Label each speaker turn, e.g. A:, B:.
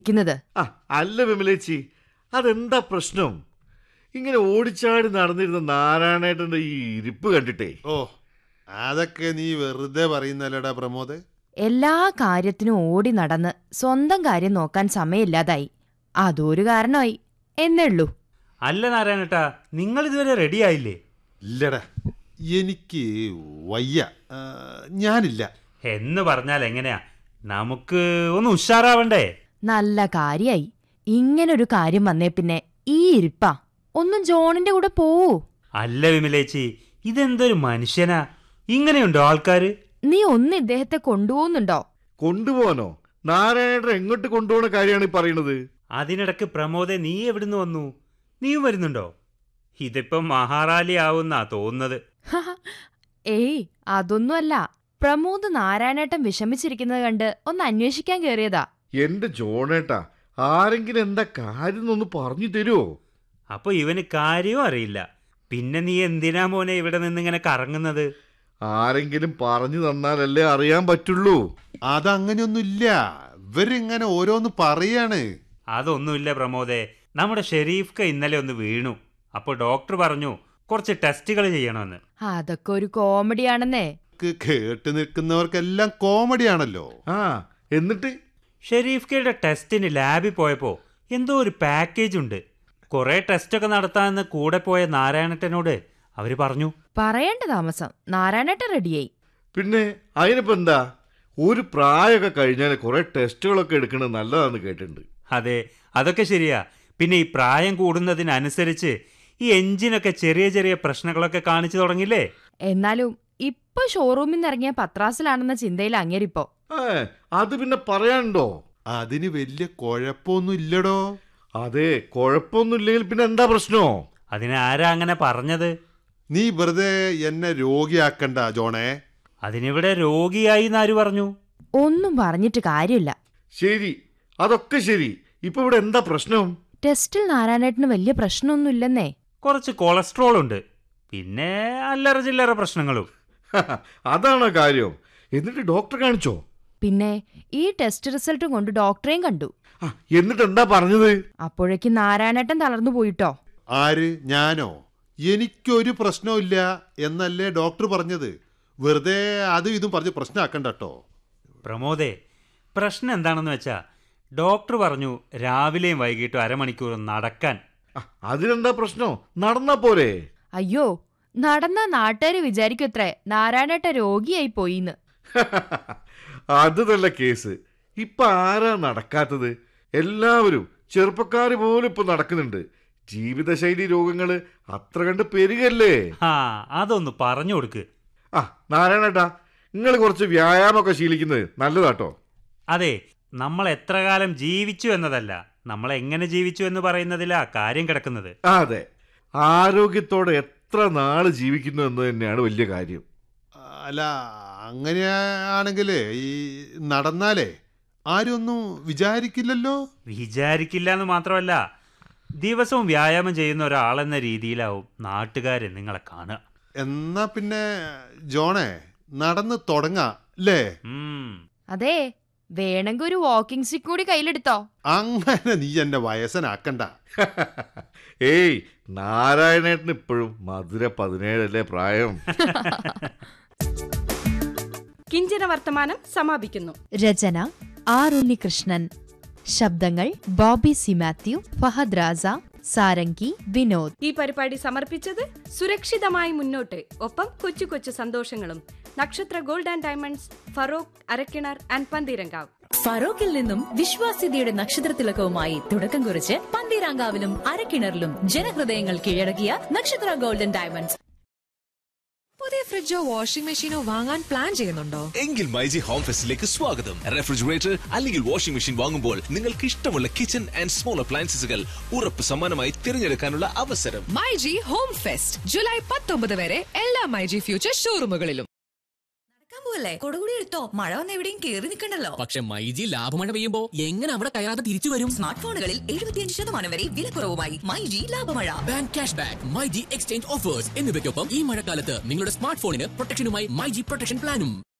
A: ക്കുന്നത്
B: ആ അല്ല വിമലേച്ചി അതെന്താ പ്രശ്നം ഇങ്ങനെ ഓടിച്ചാടി നടന്നിരുന്ന നാരായണേട്ടന്റെ ഈ ഇരിപ്പ് കണ്ടിട്ടേ
C: ഓ അതൊക്കെ നീ വെറുതെ പറയുന്നല്ലടാ പ്രമോദ്
A: എല്ലാ കാര്യത്തിനും ഓടി നടന്ന് സ്വന്തം കാര്യം നോക്കാൻ സമയമില്ലാതായി അതൊരു കാരണമായി എന്നേ ഉള്ളൂ
D: അല്ല നാരായണേട്ടാ നിങ്ങൾ ഇതുവരെ റെഡി ആയില്ലേ
C: ഇല്ലടാ എനിക്ക് വയ്യ ആ, ഞാനില്ല
D: എന്ന് പറഞ്ഞാൽ എങ്ങനെയാ നമുക്ക് ഒന്ന് ഉഷാറാവണ്ടേ
A: നല്ല കാര്യായി ഇങ്ങനൊരു കാര്യം വന്നേ പിന്നെ ഈ ഇരിപ്പാ ഒന്നും ജോണിന്റെ കൂടെ പോവൂ
D: അല്ല വിമലേച്ചി ഇതെന്തൊരു മനുഷ്യനാ ഇങ്ങനെയുണ്ടോ ആൾക്കാര്
A: നീ ഒന്ന് ഇദ്ദേഹത്തെ കൊണ്ടുപോകുന്നുണ്ടോ
B: കൊണ്ടുപോകാനോ നാരായണേട്ടൻ എങ്ങോട്ട് കൊണ്ടുപോകുന്ന കാര്യമാണ് ഈ പറയണത്
D: അതിനിടക്ക് പ്രമോദെ നീ എവിടുന്ന് വന്നു നീയും വരുന്നുണ്ടോ ഇതിപ്പം മഹാറാലി ആവുന്നാ തോന്നുന്നത്
A: ഏയ് അതൊന്നുമല്ല പ്രമോദ് നാരായണേട്ടൻ വിഷമിച്ചിരിക്കുന്നത് കണ്ട് ഒന്ന് അന്വേഷിക്കാൻ കയറിയതാ
B: എന്റെ ജോണേട്ടാ ആരെങ്കിലും എന്താ കാര്യം ഒന്ന് പറഞ്ഞു തരുമോ
D: അപ്പൊ ഇവന് കാര്യവും അറിയില്ല പിന്നെ നീ എന്തിനാ മോനെ ഇവിടെ നിന്നിങ്ങനെ കറങ്ങുന്നത്
B: ആരെങ്കിലും പറഞ്ഞു തന്നാലല്ലേ അറിയാൻ പറ്റുള്ളൂ
C: അതങ്ങനെയൊന്നുമില്ല ഇവരിങ്ങനെ ഓരോന്ന് പറയാണ്
D: അതൊന്നുമില്ല പ്രമോദെ നമ്മുടെ ഷെരീഫ്ക്ക് ഇന്നലെ ഒന്ന് വീണു അപ്പോൾ ഡോക്ടർ പറഞ്ഞു കുറച്ച് ടെസ്റ്റുകൾ ചെയ്യണമെന്ന്
A: അതൊക്കെ ഒരു കോമഡിയാണെന്നേ
C: ക്ക് കേട്ട് നിൽക്കുന്നവർക്കെല്ലാം കോമഡിയാണല്ലോ
B: ആ എന്നിട്ട്
D: ഷെരീഫ്ക്കയുടെ ടെസ്റ്റിന് ലാബിൽ പോയപ്പോൾ എന്തോ ഒരു പാക്കേജ് ഉണ്ട് കുറേ ടെസ്റ്റൊക്കെ നടത്താമെന്ന് കൂടെ പോയ നാരായണട്ടനോട് അവർ പറഞ്ഞു
A: പറയേണ്ട താമസം നാരായണേട്ടൻ റെഡിയായി
B: പിന്നെ അതിനിപ്പോ എന്താ ഒരു പ്രായമൊക്കെ കഴിഞ്ഞാൽ കുറെ ടെസ്റ്റുകളൊക്കെ എടുക്കണത് നല്ലതാന്ന് കേട്ടിട്ടുണ്ട്
D: അതെ അതൊക്കെ ശരിയാ പിന്നെ ഈ പ്രായം കൂടുന്നതിനനുസരിച്ച് ഈ എഞ്ചിനൊക്കെ ചെറിയ ചെറിയ പ്രശ്നങ്ങളൊക്കെ കാണിച്ചു തുടങ്ങില്ലേ
A: എന്നാലും ഇപ്പൊ ഷോറൂമിൽ നിന്ന് ഇറങ്ങിയ പത്രാസിലാണെന്ന ചിന്തയിൽ അങ്ങേരിപ്പോ
B: ഏ അത് പിന്നെ പറയാനുണ്ടോ
C: അതിന് വലിയ കുഴപ്പമൊന്നും ഇല്ലടോ
B: അതെ കുഴപ്പമൊന്നുമില്ലെങ്കിൽ പിന്നെ എന്താ പ്രശ്നോ
D: അതിനാരാ അങ്ങനെ പറഞ്ഞത്
C: നീ വെറുതെ എന്നെ രോഗിയാക്കണ്ട ജോണേ
D: അതിനിവിടെ രോഗിയായി എന്നാര് പറഞ്ഞു
A: ഒന്നും പറഞ്ഞിട്ട് കാര്യമില്ല
B: ശരി അതൊക്കെ ശരി ഇപ്പൊ ഇവിടെ എന്താ പ്രശ്നം
A: ടെസ്റ്റിൽ നാരായണേട്ടന് വലിയ പ്രശ്നമൊന്നുമില്ലെന്നേ
D: കുറച്ച് കൊളസ്ട്രോൾ ഉണ്ട് പിന്നെ അല്ലറ ചില്ലറ പ്രശ്നങ്ങളും
B: അതാണോ കാര്യം എന്നിട്ട് ഡോക്ടറെ കാണിച്ചോ
A: പിന്നെ ഈ ടെസ്റ്റ് റിസൾട്ടും കൊണ്ട് ഡോക്ടറെയും കണ്ടു
B: ആ, എന്നിട്ട് എന്താ പറഞ്ഞത്
A: അപ്പോഴേക്കും നാരായണേട്ടൻ തളർന്നു പോയിട്ടോ
C: ആര് ഞാനോ എനിക്കൊരു പ്രശ്നമില്ല എന്നല്ലേ ഡോക്ടർ പറഞ്ഞത് വെറുതെ അതും ഇതും പറഞ്ഞ് പ്രശ്നമാക്കണ്ട കേട്ടോ
D: പ്രമോദേ പ്രശ്നം എന്താണെന്ന് വെച്ചാ ഡോക്ടർ പറഞ്ഞു രാവിലെയും വൈകിട്ടും അരമണിക്കൂർ നടക്കാൻ
B: ആ, അതിനെന്താ പ്രശ്നം നടന്നാ പോരെ
A: അയ്യോ നടന്ന നാട്ടുകാര് വിചാരിക്കുത്രേ നാരായണേട്ട രോഗിയായി പോയിന്ന്
B: അത് നല്ല കേസ് ഇപ്പൊ ആരാ നടക്കാത്തത് എല്ലാവരും ചെറുപ്പക്കാർ പോലും ഇപ്പൊ നടക്കുന്നുണ്ട് ജീവിതശൈലി രോഗങ്ങള് അത്ര കണ്ട് പെരുകല്ലേ
D: ആ അതൊന്ന് പറഞ്ഞു കൊടുക്ക്
B: ആ നാരായണേട്ടാ നിങ്ങൾ കുറച്ച് വ്യായാമമൊക്കെ ശീലിക്കുന്നത് നല്ലതാട്ടോ
D: അതെ നമ്മൾ എത്ര കാലം ജീവിച്ചു എന്നതല്ല നമ്മൾ എങ്ങനെ ജീവിച്ചു എന്ന് പറയുന്നതിലാ കാര്യം കിടക്കുന്നത്
B: ആ, അതെ ആരോഗ്യത്തോടെ എത്ര നാള് ജീവിക്കുന്നു എന്ന് തന്നെയാണ് വലിയ കാര്യം
C: അല്ല അങ്ങനെയാണെങ്കിൽ ഈ നടന്നാലേ ആരും ഒന്നും വിചാരിക്കില്ലല്ലോ
D: വിചാരിക്കില്ല എന്ന് മാത്രമല്ല ദിവസവും വ്യായാമം ചെയ്യുന്ന ഒരാളെന്ന രീതിയിലാവും നാട്ടുകാരെ നിങ്ങളെ കാണുക
C: എന്നാ പിന്നെ ജോണേ നടന്ന് തുടങ്ങാം അല്ലേ
D: ഉം.
A: അതെ വേണമെങ്കിൽ ഒരു വാക്കിംഗ് സ്റ്റിക്ക് കൂടി കയ്യിലെടുത്തോ
C: അങ്ങനെ നീ എന്നെ വയസ്സനാക്കണ്ട
B: ഏയ് നാരായണേട്ടന് ഇപ്പോഴും മധുര പതിനേഴല്ലേ പ്രായം
E: കിഞ്ചന വർത്തമാനം സമാപിക്കുന്നു
A: രചന ആർ ഉണ്ണികൃഷ്ണൻ ശബ്ദങ്ങൾ ബോബി സി മാത്യു ഫഹദ് രാസ സാരംഗി വിനോദ്
E: ഈ പരിപാടി സമർപ്പിച്ചത് സുരക്ഷിതമായി മുന്നോട്ട് ഒപ്പം കൊച്ചു കൊച്ചു സന്തോഷങ്ങളും Nakshatra gold and diamonds Feroke Arakkinar and Pantheerankavu
F: ഫറോക്കിൽ നിന്നും വിശ്വാസ്യതയുടെ നക്ഷത്രത്തിലക്കവുമായി തുടക്കം കുറിച്ച് പന്തീരാങ്കാവിലും അരക്കിണറിലും ജനഹൃദയങ്ങൾ കീഴടക്കിയ നക്ഷത്ര ഗോൾഡൻ ഡയമണ്ട്സ്
G: പുതിയ ഫ്രിഡ്ജോ വാഷിംഗ് മെഷീനോ വാങ്ങാൻ പ്ലാൻ ചെയ്യുന്നുണ്ടോ
H: എങ്കിൽ മൈജി ഹോം ഫെസ്റ്റിലേക്ക് സ്വാഗതം റെഫ്രിജറേറ്റർ അല്ലെങ്കിൽ വാഷിംഗ് മെഷീൻ വാങ്ങുമ്പോൾ നിങ്ങൾക്ക് ഇഷ്ടമുള്ള കിച്ചൺ ആൻഡ് സ്മോൾ അപ്ലയൻസസുകൾ ഉറപ്പ് സമ്മാനമായി തിരഞ്ഞെടുക്കാനുള്ള അവസരം
G: മൈജി ഹോം ഫെസ്റ്റ് ജൂലൈ പത്തൊമ്പത് വരെ എല്ലാ മൈജി ഫ്യൂച്ചർ ഷോറൂമുകളിലും
F: നടക്കാൻ പോവല്ലേ കൊടുകൂടി എടുത്തോ മഴ വന്ന് എവിടെയും കേറി നിൽക്കണ്ടല്ലോ
I: പക്ഷെ മൈജി ലാഭമഴ പെയ്യുമ്പോ എങ്ങനെ അവിടെ കയറാതെ തിരിച്ചു വരും
F: സ്മാർട്ട് ഫോണുകളിൽ എഴുപത്തിയഞ്ച് ശതമാനം വരെ വിലക്കുറവുമായി മൈ ജി ലാഭമഴ
I: bank cash back myG exchange offers എന്നിവയ്ക്കൊപ്പം ഈ മഴക്കാലത്ത് നിങ്ങളുടെ സ്മാർട്ട് ഫോണിന് പ്രൊട്ടക്ഷനുമായി മൈജി പ്രൊട്ടക്ഷൻ പ്ലാനും